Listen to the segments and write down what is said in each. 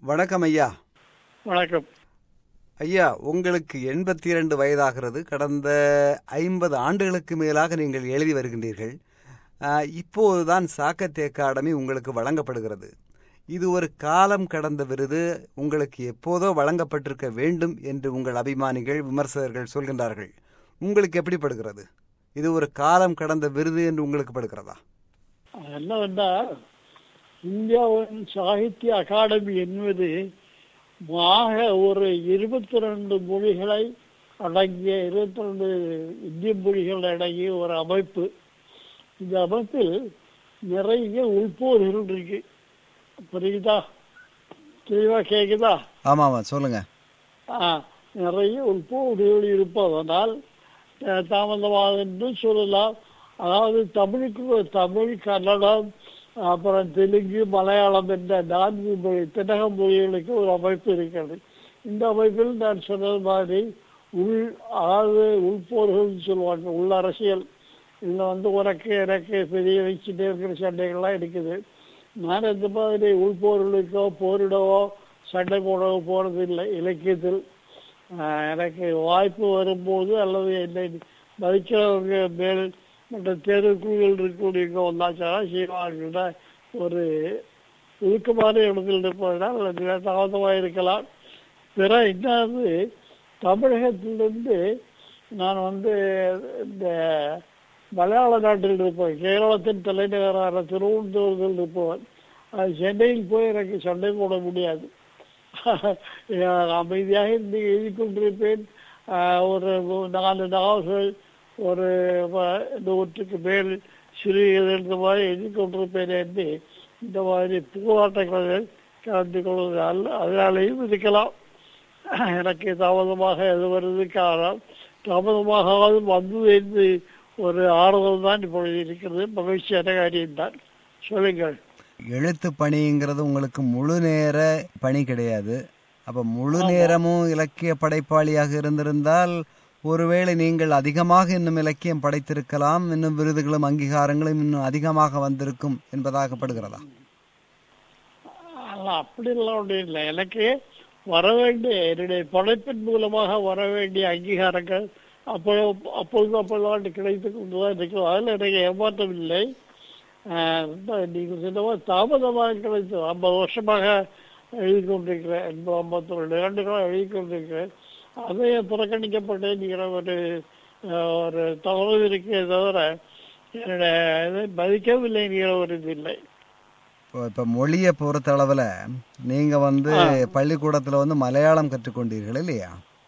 வணக்கம் ஐயா வணக்கம் ஐயா உங்களுக்கு எண்பத்தி இரண்டு வயதாகிறது கடந்த ஐம்பது ஆண்டுகளுக்கு மேலாக நீங்கள் எழுதி வருகின்றீர்கள் ஆஹ், இப்போதுதான் சாக்கத் அகாடமி உங்களுக்கு வழங்கப்படுகிறது இது ஒரு காலம் கடந்த விருது உங்களுக்கு எப்போதோ வழங்கப்பட்டிருக்க வேண்டும் என்று உங்கள் அபிமானிகள் விமர்சகர்கள் சொல்கின்றார்கள் உங்களுக்கு எப்படி படுகிறது இது ஒரு காலம் கடந்த விருது என்று உங்களுக்கு படுகிறதா என்னவென்றால் இந்தியாவின் சாகித்ய அகாடமி என்பது ஆக ஒரு இருபத்தி ரெண்டு மொழிகளை அடங்கிய இருபத்தி ரெண்டு இந்திய மொழிகள் அடங்கிய ஒரு அமைப்பு இந்த அமைப்பில் நிறைய உள்போர்கள் இருக்கு புரியுதா தெளிவா கேக்குதா ஆமாம் ஆமாம் சொல்லுங்க ஆ, நிறைய உள்போடுகள் இருப்பதனால் அஹ், தாமதமாக என்று சொல்லலாம் அதாவது தமிழுக்கு ஒரு தமிழ் கன்னடம் அப்புறம் தெலுங்கு மலையாளம் என்ற நான்கு மொழி தினக மொழிகளுக்கு ஒரு அமைப்பு இருக்கிறது இந்த அமைப்பில் நான் சொன்னது மாதிரி உள் அதாவது உள்போர்கள் சொல்லுவாங்க உள் அரசியல் இதில் வந்து உனக்கு எனக்கு பெரிய வச்சுட்டே இருக்கிற சண்டைகள்லாம் இருக்குது நான் இந்த மாதிரி உள்போர்களுக்கோ போரிடவோ சண்டை போடவோ போறது இல்லை இலக்கியத்தில் ஆஹ் எனக்கு வாய்ப்பு வரும்போது அல்லது என்னை மதிக்கிறவங்க மேல் மற்ற தேர்வுக்குழுகள் இருக்கக்கூடியவங்க வந்தாச்சாலும் செய்வாங்கிற ஒரு ஒழுக்கமான இடத்தில் இருப்பதனால் எனக்கு தாமதமாக இருக்கலாம் பிற இன்னொரு தமிழகத்திலிருந்து நான் வந்து இந்த மலையாள நாட்டில் இருப்பேன் கேரளத்தின் தலைநகரான திருவனந்தபுரத்தில் இருப்பவன் அது சென்னையில் போய் எனக்கு சண்டை போட முடியாது அமைதியாக இருந்து எழுதி கொண்டிருப்பேன் ஆஹ் ஒரு நாலு நாவல்கள் ஒரு வ- நூற்றுக்கு மேல் சிறு இந்த மாதிரி எழுதி கொண்டிருப்பேன் என்று இந்த மாதிரி போராட்டங்களில் கலந்து கொள்வதால் அதனாலேயும் இருக்கலாம் எனக்கு தாமதமாக எது வருது காரணம் தாமதமாகாது வந்தது என்று ஒரு ஆறுதல் தான் இப்பொழுது இருக்கிறது மகிழ்ச்சியான காரியம்தான் சொல்லுங்கள் எழுத்து பணிங்கிறது உங்களுக்கு முழு நேர பணி கிடையாது அப்ப முழு நேரமும் இலக்கிய படைப்பாளியாக இருந்திருந்தால் ஒருவேளை நீங்கள் அதிகமாக இன்னும் இலக்கியம் படைத்திருக்கலாம் இன்னும் விருதுகளும் அங்கீகாரங்களும் இன்னும் அதிகமாக வந்திருக்கும் என்பதாகப்படுகிறதா அல்ல அப்படிலாம் ஒன்றும் இல்லை எனக்கு வர வேண்டிய என்னுடைய படைப்பின் மூலமாக வர வேண்டிய அங்கீகாரங்கள் அப்போ அப்பொழுது அப்பொழுது கிடைத்து கொண்டுதான் இருக்கிறோம் அதில் எனக்கு ஏமாற்றம் இல்லை ஆஹ் ரொம்ப நீங்கள் சொன்ன மாதிரி தாமதமாக கிடைத்து ஐம்பது வருஷமாக எழுதி கொண்டிருக்கிறேன் எண்பது ஐம்பத்தி ரெண்டு ஆண்டுகளாக எழுதி கொண்டிருக்கிறேன் அதை புறக்கணிக்கப்பட்டேங்கிற ஒரு ஆஹ், ஒரு தகவல் இருக்கே தவிர என்னுடைய இதை மதிக்கவில்லைங்கிற ஒரு இது இல்லை இப்போ இப்போ மொழியை பொறுத்தளவில் நீங்க வந்து பள்ளிக்கூடத்துல வந்து மலையாளம் கற்றுக்கொண்டீர்கள் இல்லையா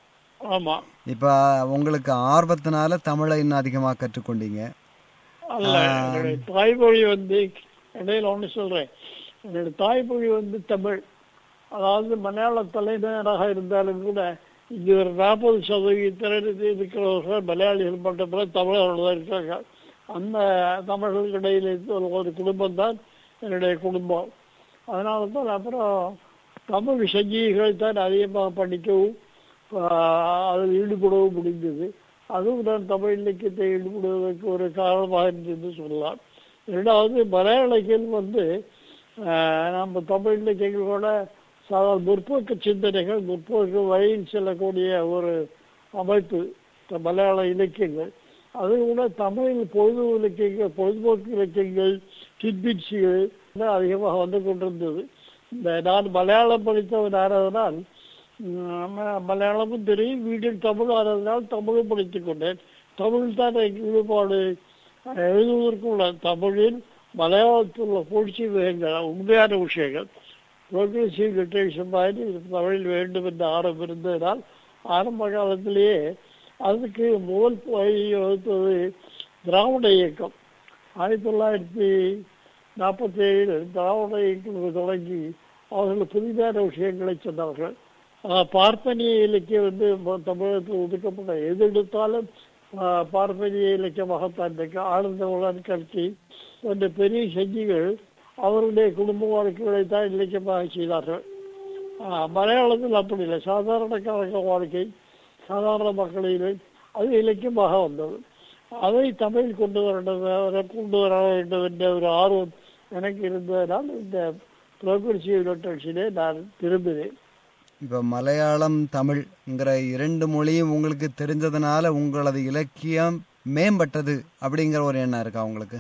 ஆமா இப்போ உங்களுக்கு ஆர்வத்தினால தமிழை இன்னும் அதிகமாக கற்றுக்கொண்டீங்க அல்ல என்னுடைய தாய்மொழி வந்து இடையில ஒண்ணு சொல்றேன் என்னுடைய தாய்மொழி வந்து தமிழ் அதாவது மலையாள தலைநகராக இருந்தாலும் கூட இங்க ஒரு நாற்பது சதவீதத்தில் இருக்கிறவர்கள் மலையாளிகள் மட்டும் தமிழர்கள் தான் இருக்காங்க அந்த தமிழர்களுக்கு இடையில இருந்த ஒரு- ஒரு குடும்பம் தான் என்னுடைய குடும்பம் அதனால தான் அப்புறம் தமிழ் சங்கிகளை தான் அதிகமாக படிக்கவும் ஆஹ், அதில் ஈடுபடவும் முடிந்தது அதுவும் நான் தமிழ் இலக்கியத்தை ஈடுபடுவதற்கு ஒரு காரணமாக இருந்தது சொல்லலாம் இரண்டாவது மலையாள இலக்கியம் வந்து ஆஹ், நம்ம தமிழ் இலக்கியங்களோட சாதாரண முற்போக்கு சிந்தனைகள் முற்போக்கு வழியில் செல்லக்கூடிய ஒரு அமைப்பு இந்த மலையாள இலக்கியங்கள் அது கூட தமிழில் பொழுது இலக்கியங்கள் பொழுதுபோக்கு இலக்கியங்கள் டிட்பிட்ஸுகள் அதிகமாக வந்து கொண்டிருந்தது இந்த நான் மலையாளம் படித்தவன் ஆனதனால் உம், ம- மலையாளமும் தெரியும் வீட்டில் தமிழ் ஆனதனால் தமிழும் படித்துக் கொண்டேன் தமிழ் தான் எனக்கு ஈடுபாடு அஹ், எழுதுவதற்கு உள்ள தமிழில் மலையாளத்தில் உள்ள பூழ்ச்சி விஷயங்கள் உண்மையான விஷயங்கள் ப்ரோக்ரெசிவ் லிட்ரேச்சர் மாதிரி தமிழில் வேண்டும் என்ற ஆர்வம் இருந்ததனால் ஆரம்ப காலத்திலேயே அதுக்கு முதல் வழி வகுத்தது திராவிட இயக்கம் ஆயிரத்தி தொள்ளாயிரத்தி நாற்பத்தி ஏழு திராவிட இயக்கம் தொடங்கி அவர்கள் புதிதான விஷயங்களை சொன்னார்கள் ஆஹ் பார்ப்பனிய இலக்கியம் வந்து ம- தமிழகத்தில் ஒதுக்கப்பட்ட எது எடுத்தாலும் ஆஹ் பார்ப்பனிய இலக்கியமாகத்தான் இருக்கு ஆனந்த உலன் கல்கி போன்ற பெரிய செஞ்சிகள் அவருடைய குடும்ப வாழ்க்கைகளை தான் இலக்கியமாக செய்தார்கள் ஆஹ் மலையாளத்தில் அப்படி இல்லை சாதாரண கணக்க வாழ்க்கை சாதாரண மக்களிலே அது இலக்கியமாக வந்தது அதை தமிழ் கொண்டு வர வர- கொண்டு வர வேண்டும் என்ற ஒரு ஆர்வம் எனக்கு இருந்ததனால் இந்த புரோகிரசிவ் லிட்ரேச்சரே நான் திரும்பினேன் இப்போ மலையாளம் தமிழ்ங்கிற இரண்டு மொழியும் உங்களுக்கு தெரிஞ்சதுனால உங்களது இலக்கியம் மேம்பட்டது அப்படிங்கிற ஒரு எண்ணம் இருக்கா உங்களுக்கு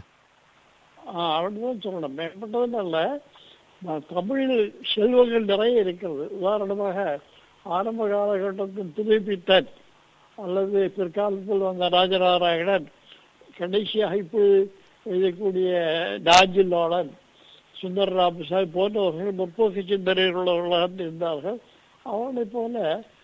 அப்படிதான் சொல்லணும் மேம்பட்டதுன்னு அல்ல நான் தமிழில் செல்வங்கள் நிறைய இருக்கிறது உதாரணமாக ஆரம்ப காலகட்டத்தில் திருப்பித்தன் அல்லது பிற்காலத்தில் வந்த ராஜநாராயணன் கடைசியாக இப்போது எழுதக்கூடிய ராஜிலோழன் சுந்தர ராமசாமி போன்றவர்கள் முற்போக்கு சிந்தனைகள் உள்ளவர்களாக இருந்தார்கள் அவனை போல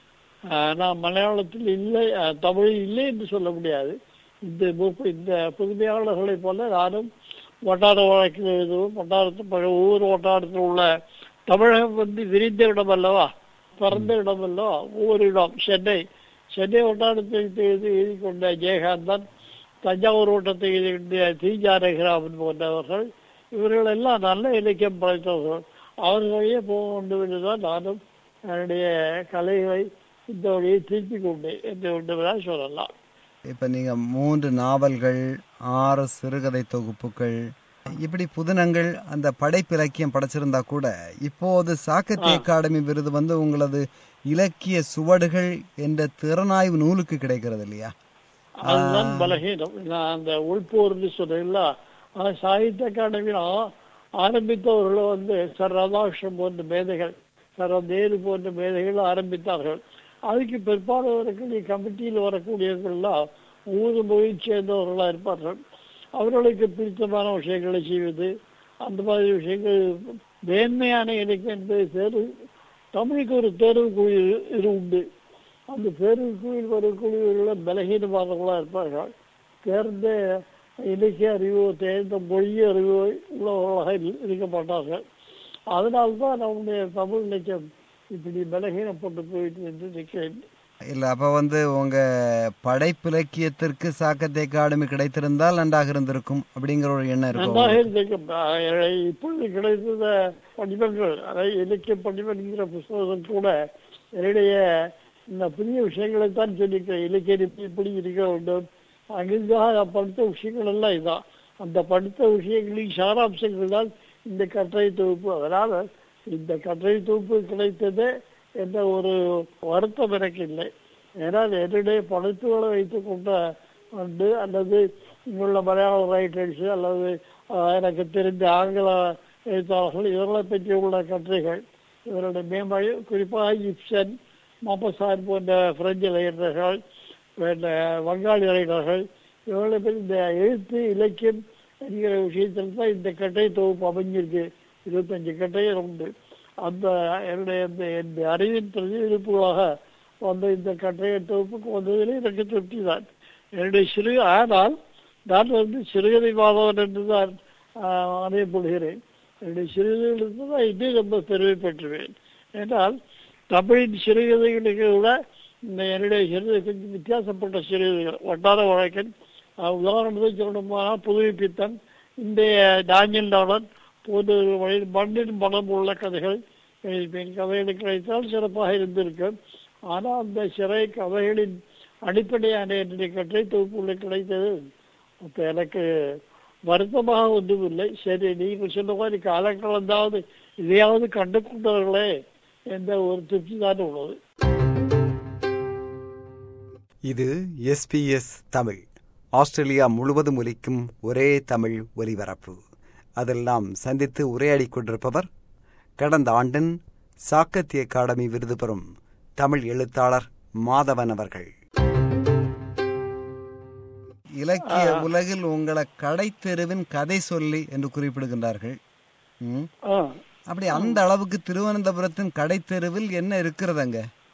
ஆஹ், நான் மலையாளத்தில் இல்லை ஆஹ், தமிழில் இல்லை என்று சொல்ல முடியாது இந்த முப்ப- இந்த புதுமையாளர்களைப் போல நானும் வட்டார வழக்கில் எழுதுவோம் வட்டாரத்தில் பல ஒவ்வொரு வட்டாரத்தில் உள்ள தமிழகம் வந்து விரிந்த இடம் அல்லவா பரந்த இடம் அல்லவா ஒவ்வொரு இடம் சென்னை சென்னை வட்டாரத்தை எழுதி எழுதி கொண்ட ஜெயகாந்தன் தஞ்சாவூர் வட்டத்தை எழுதி கொண்ட தி ஜானகிராமன் போன்றவர்கள் இவர்கள் எல்லாம் நல்ல இலக்கியம் படைத்தவர்கள் அவர்களையே போக வேண்டும் என்றுதான் நானும் என்னுடைய கலைகளை இந்த வழியை திருப்பிக் கொண்டேன் என்று ஒன்றுதான் சொல்லலாம் இப்போ நீங்கள் மூன்று நாவல்கள் ஆறு சிறுகதை தொகுப்புகள் இப்படி புதினங்கள் அந்த படைப்பிலக்கியம் படைச்சிருந்தா கூட இப்போது சாகித்ய அகாடமி விருது வந்து உங்களது இலக்கிய சுவடுகள் என்ற திறனாய்வு நூலுக்கு கிடைக்கிறது இல்லையா அதுதான் பலகீனம் நான் அந்த உள்போர்னு சொன்னேன்ல ஆனா சாகித்ய அகாடமியில் ஆ- ஆரம்பித்தவர்கள் வந்து சர் ராதாகிருஷ்ணன் போன்ற மேதைகள் சர் நேரு போன்ற மேதைகள் ஆரம்பித்தார்கள் அதுக்கு பிற்பாடு வரக்கூடிய கமிட்டியில் வரக்கூடியவர்கள்லாம் ஊர் மொழி சேர்ந்தவர்களா இருப்பார்கள் அவர்களுக்கு பிடித்தமான விஷயங்களை செய்வது அந்த மாதிரி விஷயங்கள் மேன்மையான இலக்கியம் என்பதை தேர்வு தமிழுக்கு ஒரு தேர்வு குழு இது உண்டு அந்த தேர்வுக்குழுவில் வரக்கூடியவர்கள் பலகீனமானவர்களா இருப்பார்கள் தேர்ந்த இலக்கிய அறிவோ தேர்ந்த மொழி அறிவோ உள்ளவர்களாக இரு- இருக்க மாட்டார்கள் அதனால்தான் நம்முடைய தமிழ் இலக்கியம் இப்படி பலகீனப்பட்டு போயிட்டு என்று நிற்கிறேன் இல்லை அப்போ வந்து உங்கள் படைப்பிலக்கியத்திற்கு சாகித்ய அகாடமி கிடைத்திருந்தால் நன்றாக இருந்திருக்கும் அப்படிங்கிற ஒரு எண்ணம் இருக்கும் நன்றாக இருந்திருக்கும் அஹ் இப்பொழுது கிடைத்த படிவங்கள் அதாவது இலக்கிய படிவன்கிற புஸ்தகம் கூட என்னுடைய இந்த புதிய விஷயங்களை தான் சொல்லியிருக்கிறேன் இலக்கியம் இப்படி இப்படி இருக்க வேண்டும் அங்கிருந்தாக நான் படித்த விஷயங்கள் எல்லாம் இதான் அந்த படித்த விஷயங்களின் சாராம்சங்கள் தான் இந்த கட்டுரை தொகுப்பு அதனால இந்த கட்டுரை தொகுப்பு கிடைத்தது என்ற ஒரு வருத்தம் எனக்கு இல்லை ஏன்னால் என்னுடைய படைப்புகளை வைத்துக் கொண்ட உண்டு அல்லது இங்குள்ள மலையாள ரைட்டர்ஸ் அல்லது ஆஹ், எனக்கு தெரிந்த ஆங்கில எழுத்தாளர்கள் இவர்களை பற்றி உள்ள கட்டுரைகள் இவருடைய மேம்பழி குறிப்பாக இப்சன் மாப்பசார் போன்ற பிரெஞ்சு இளைஞர்கள் வேண்ட வங்காளி இளைஞர்கள் இவர்களை பற்றி இந்த எழுத்து இலக்கியம் என்கிற விஷயத்தில் தான் இந்த கட்டை தொகுப்பு அமைஞ்சிருக்கு இருபத்தஞ்சு கட்டைகள் உண்டு அந்த என்னுடைய இந்த என் அறிவின் பிரதிபலிப்புகளாக வந்த இந்த கட்டையை தொகுப்புக்கு வந்ததிலே எனக்கு திருப்தி தான் என்னுடைய சிறு ஆனால் நான் வந்து சிறுகதை மாதவன் என்று தான் அறியப்படுகிறேன் என்னுடைய சிறுகதைகளுக்கு தான் இன்னும் ரொம்ப பெருமை பெற்றுவேன் ஏன்னால் தமிழின் சிறுகதைகளுக்கு விட இந்த என்னுடைய சிறுகதை கொஞ்சம் வித்தியாசப்பட்ட சிறுகதைகள் வட்டார வழக்கன் அஹ், உதாரணத்துக்கு சொல்லணுமானால் புதுமைப்பித்தன் இந்த டானியல் டாலன் போன்ற வழி- மண்ணின் மனம் உள்ள கதைகள் எழுதிப்பேன் கதைகள் கிடைத்தால் சிறப்பாக இருந்திருக்கும் ஆனால் அந்த சிறை கதைகளின் அடிப்படையான என்னுடைய கட்டுரை தொகுப்புகளை கிடைத்தது அப்ப எனக்கு வருத்தமாக ஒன்றும் இல்லை சரி நீங்கள் சொன்ன மாதிரி காலங்களந்தாவது இதையாவது கண்டு கொண்டவர்களே என்ற ஒரு திருப்தி தான் உள்ளது இது எஸ்பிஎஸ் தமிழ் ஆஸ்திரேலியா முழுவதும் ஒலிக்கும் ஒரே தமிழ் ஒலிபரப்பு அதில் நாம் சந்தித்து உரையாடிக் கொண்டிருப்பவர் கடந்த ஆண்டின் சாக்கத்திய அகாடமி விருது பெறும் தமிழ் எழுத்தாளர் மாதவன் அவர்கள் இலக்கிய உலகில் உங்களை கடைத்தெருவின் கதை சொல்லி என்று குறிப்பிடுகின்றார்கள் ம். ஆ அப்படி அந்த அளவுக்கு திருவனந்தபுரத்தின் கடைத்தெருவில் என்ன இருக்கிறதுங்க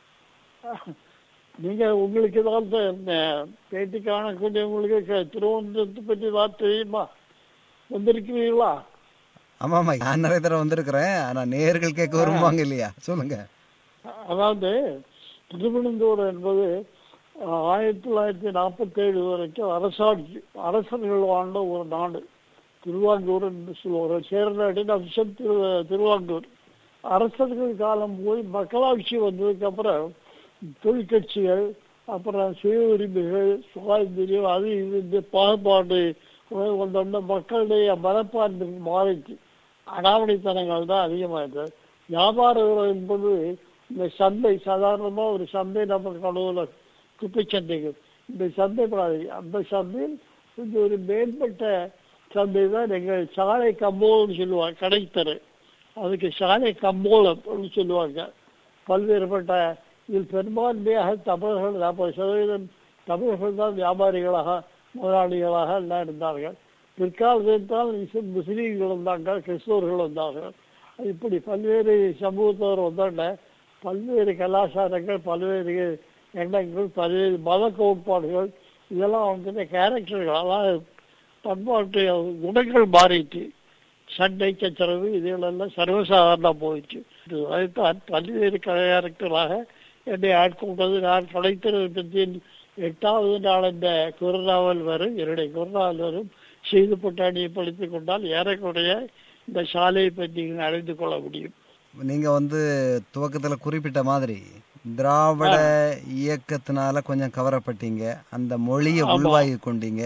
நீங்க உங்களுக்கு தான் இந்த பேட்டி காணக்கூடியவங்களுக்கு க- திருவனந்தபுரத்தை பற்றி தான் தெரியுமா வந்திருக்கிறீங்களா ஆமாமா நான் நிறைய தடவை வந்திருக்கிறேன் ஆனா நேர்கள் கேட்க வருவாங்க இல்லையா சொல்லுங்க அதாவது திருவனந்தபுரம் என்பது அஹ், ஆயிரத்தி தொள்ளாயிரத்தி நாற்பத்தி ஏழு வரைக்கும் அரசாட்சி அரசர்கள் வாழ்ந்த ஒரு நாடு திருவாங்கூர் என்று சொல்லுவார்கள் சேரநாட்டின் அம்சம் திரு திருவாங்கூர் அரசர்கள் காலம் போய் மக்களாட்சி வந்ததுக்கு அப்புறம் தொழிற்கட்சிகள் அப்புறம் சுய உரிமைகள் சுகாதாரம் அது இது இந்த பாகுபாடு வந்தோம்னா மக்களுடைய மனப்பான்மை மாறிச்சு அடாவடித்தனங்கள் தான் அதிகமாயிட்டு வியாபார உறவு என்பது இந்த சந்தை சாதாரணமா ஒரு சந்தை நம்ம கடவுள குப்பை சந்தைகள் இந்த சந்தை மாதிரி அந்த சந்தையில் கொஞ்சம் ஒரு மேம்பட்ட சந்தை தான் எங்கள் சாலை கம்போலம்னு சொல்லுவாங்க கடைத்தரு அதுக்கு சாலை கம்போலம் அப்படின்னு சொல்லுவாங்க பல்வேறுபட்ட இதில் பெரும்பான்மையாக தமிழர்கள் நாற்பது சதவீதம் தமிழர்கள் தான் வியாபாரிகளாக முதலாளிகளாக எல்லாம் இருந்தார்கள் பிற்காலத்தில் தான் இசு- முஸ்லீம்கள் வந்தாங்க கிறிஸ்தவர்கள் வந்தார்கள் இப்படி பல்வேறு சமூகத்தவர் வந்தாங்க பல்வேறு கலாச்சாரங்கள் பல்வேறு எண்ணங்கள் பல்வேறு மத கோட்பாடுகள் இதெல்லாம் வந்து கேரக்டர்கள் அதாவது பண்பாட்டு குணங்கள் மாறிட்டு சண்டை சச்சரவு இதுகளெல்லாம் சர்வசாதாரணம் போயிடுச்சு இது அதைத்தான் பல்வேறு கேரக்டராக என்னை ஆட்கொண்டது நான் கலைத்திருப்பத்தின் எட்டாவது நாள் இந்த குருநாவல் வரும் என்னுடைய குருநாவல் வரும் செய்து பொட்டாணியை படித்துக் கொண்டால் ஏறக்குறைய இந்த சாலையை பற்றி நீங்கள் அறிந்து கொள்ள முடியும் நீங்க வந்து துவக்கத்துல குறிப்பிட்ட மாதிரி திராவிட இயக்கத்தினால கொஞ்சம் கவரப்பட்டீங்க அந்த மொழியை உள்வாங்கி கொண்டீங்க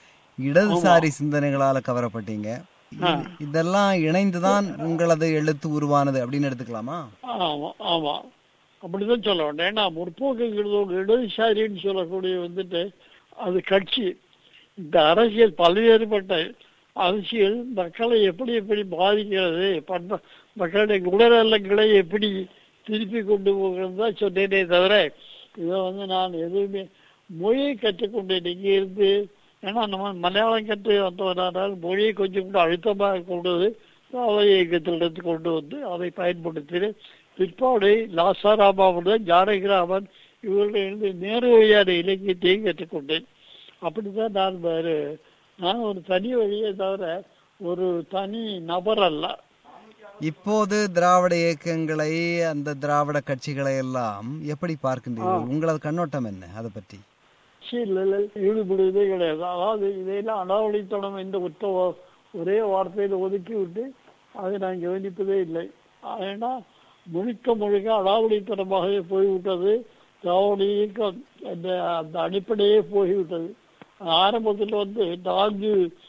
இடதுசாரி சிந்தனைகளால கவரப்பட்டீங்க இது- இதெல்லாம் இணைந்துதான் உங்களது எழுத்து உருவானது அப்படின்னு எடுத்துக்கலாமா ஆமா ஆமா அப்படிதான் சொல்ல வேண்டாம் ஏன்னா முற்போக்குங்கிறது ஒரு இடதுசாரின்னு சொல்லக்கூடிய வந்துட்டு அது கட்சி இந்த அரசியல் பல்வேறுபட்ட அரசியல் மக்களை எப்படி எப்படி பாதிக்கிறது பண்ப மக்களுடைய குணநலங்களை எப்படி திருப்பி கொண்டு போகிறது தான் சொன்னேனே தவிர இதை வந்து நான் எதுவுமே மொழியை கற்றுக்கொண்டேன் இங்கே இருந்து ஏன்னா நம்ம மலையாளம் கற்று வந்தவனால் மொழியை கொஞ்சம் கூட அழுத்தமாக கொண்டு வந்து அவை இயக்கத்திலிருந்து கொண்டு வந்து அதை பயன்படுத்தினேன் பிற்பாடு லாசாராமாவுடன் ஜானகிராமன் இவர்களிருந்து நேரு வழியான இலக்கியத்தையும் கற்றுக்கொண்டேன் அப்படித்தான் நான் வேறு நான் ஒரு தனி வழியை தவிர ஒரு தனி நபர் அல்ல இப்போது திராவிட இயக்கங்களை அந்த திராவிட கட்சிகளை எல்லாம் எப்படி பார்க்கின்றீர்கள் உங்களது கண்ணோட்டம் என்ன அதை பற்றி அரசியலில் ஈடுபடுவதே கிடையாது அதாவது இதையெல்லாம் அடாவடித்தனம் என்ற ஒற்ற வா- ஒரே வார்த்தையில் ஒதுக்கி விட்டு அதை நான் கவனிப்பதே இல்லை ஏன்னா முழுக்க முழுக்க அடாவடித்தனமாகவே போய்விட்டது திராவிட இயக்கம் அந்த அந்த அடிப்படையே போய்விட்டது ஆரம்பத்தில் வந்து நான்கு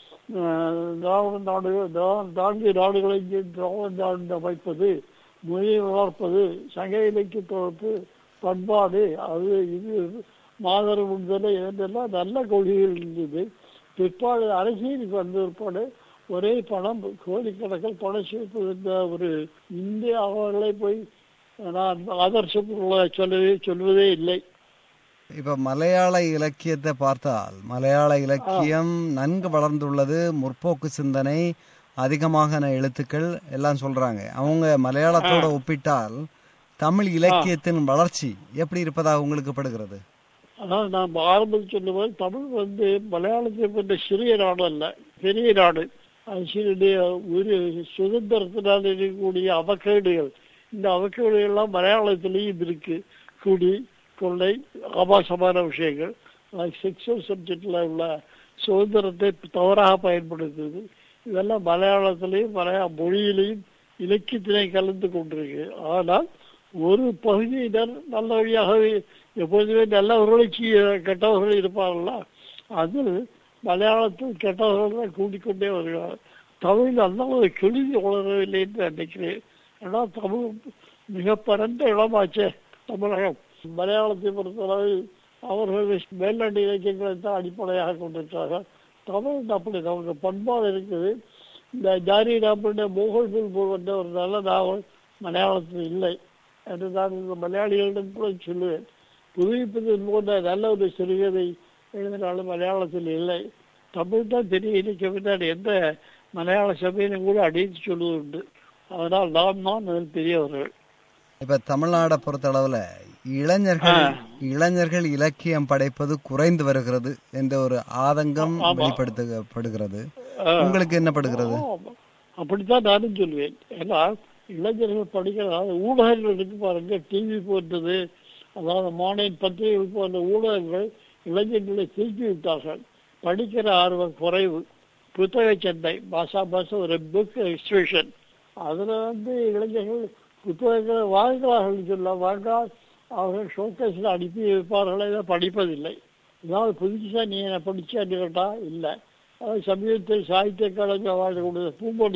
அஹ், திராவிட நாடுகள் திரா- நான்கு நாடுகளை திராவிட நாடு அமைப்பது மொழியை வளர்ப்பது சங்க இலக்கிய தொகுப்பு பண்பாடு அது இது மாதர விடுதலை இதெல்லாம் நல்ல கொள்கைகள் இருந்தது பிற்பாடு அரசியலுக்கு வந்த பிற்பாடு ஒரே பணம் கோடிக்கணக்கில் பணம் சேர்ப்பது இந்த ஒரு இந்திய அவர்களை போய் நான் ஆதர்சம் சொல்லவே சொல்வதே இல்லை இப்ப மலையாள இலக்கியத்தை பார்த்தால் மலையாள இலக்கியம் நன்கு வளர்ந்துள்ளது முற்போக்கு சிந்தனை அதிகமாக எழுத்துக்கள் எல்லாம் சொல்றாங்க அவங்க மலையாளத்தோட ஒப்பிட்டால் தமிழ் இலக்கியத்தின் வளர்ச்சி எப்படி இருப்பதாக உங்களுக்கு படுகிறது அதாவது நான் ஆரம்பத்தில் சொல்லுவது தமிழ் வந்து மலையாளத்தை போன்ற சிறிய நாடு அல்ல பெரிய நாடு அரசியலுடைய ஒரு சுதந்திரத்தினால் இருக்கக்கூடிய அவக்கேடுகள் இந்த அவக்கேடுகள் எல்லாம் மலையாளத்திலையும் இருக்கு குடி கொள்ளை ஆபாசமான விஷயங்கள் செக்ஷுவல் சப்ஜெக்ட்ல உள்ள சுதந்திரத்தை தவறாக பயன்படுத்துது இதெல்லாம் மலையாளத்திலையும் மலையாள மொழியிலையும் இலக்கியத்திலையும் கலந்து கொண்டிருக்கு ஆனால் ஒரு பகுதியினர் நல்ல வழியாகவே எப்போதுமே நல்லவர்களுக்கு கெட்டவர்கள் இருப்பார்களா அதில் மலையாளத்தில் கெட்டவர்கள் தான் கூடிக்கொண்டே வருகிறார் தமிழ் அந்த ஒரு கெழுதி உணரவில்லை என்று நினைக்கிறேன் ஏன்னா தமிழ் மிக பரந்த இடமாச்சே தமிழகம் மலையாளத்தை பொறுத்தளவு அவர்கள் மேல்நாட்டு இலக்கியங்களை தான் அடிப்படையாக கொண்டிருக்கிறார்கள் தமிழ் அப்படி நமக்கு பண்பாடு இருக்குது இந்த ஜாரி நாப்பனுடைய மோகல் பில் என்ற ஒரு நல்ல நாவல் மலையாளத்தில் இல்லை என்று நான் இந்த மலையாளிகளிடம் கூட சொல்லுவேன் புதுப்பித்தல் போன்ற நல்ல ஒரு சிறுகதை எழுதினாலும் மலையாளத்தில் இல்லை தமிழ் தான் பெரிய இலக்கியம் தான் எந்த மலையாள சபையிலும் கூட அடித்து சொல்லுவது அதனால் நாம் தான் அதில் பெரியவர்கள் இப்ப தமிழ்நாடை பொறுத்தளவுல இளைஞர்கள் இளைஞர்கள் இலக்கியம் படைப்பது குறைந்து வருகிறது என்ற ஒரு ஆதங்கம் வெளிப்படுத்தப்படுகிறது உங்களுக்கு என்ன படுகிறது ஆமா. அப்படித்தான் நானும் சொல்வேன் ஏன்னா இளைஞர்கள் படிக்கிற அதாவது ஊடகங்கள் இருக்கு பாருங்க டிவி போன்றது அதாவது மானின் பத்திரிகைகள் போன்ற ஊடகங்கள் இளைஞர்களை திருப்பி விட்டார்கள் படிக்கிற ஆர்வம் குறைவு புத்தக சந்தை பாஷா பாஷா ஒரு புக் எக்ஸ்பிரஷன் அதுல வந்து இளைஞர்கள் புத்தகங்களை வாங்குகிறார்கள் சொல்ல வாங்கால் அவர்கள் ஷோகேஸில் அனுப்பி வைப்பார்களே இதை படிப்பதில்லை ஏதாவது புதுசா நீ என்ன படிச்சான்னு கேட்டா இல்லை அதாவது சமீபத்தில் சாகித்ய அகாடமி அவார்டு கொடுத்த பூமொழி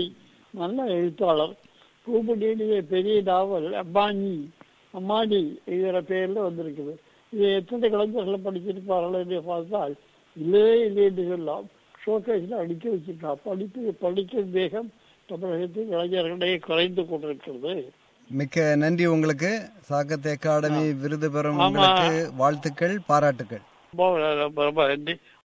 நல்ல எழுத்தாளர் பூபடியுடைய பெரிய நாவல் அம்மானி அம்மானி என்கிற பெயர்ல வந்திருக்குது இதை எத்தனை கலைஞர்கள் படிச்சிருப்பார்கள் என்று பார்த்தால் இல்லவே இல்லை என்று சொல்லலாம் ஷோகேஸ்ல அடிக்க வச்சிருக்கா படிப்பு படிக்கும் வேகம் தமிழகத்தில் இளைஞர்களிடையே குறைந்து கொண்டிருக்கிறது மிக்க நன்றி உங்களுக்கு சாக்கத் அகாடமி விருது பெறும் ஆமா. உங்களுக்கு வாழ்த்துக்கள் பாராட்டுக்கள் ரொம்ப ரொம்ப நன்றி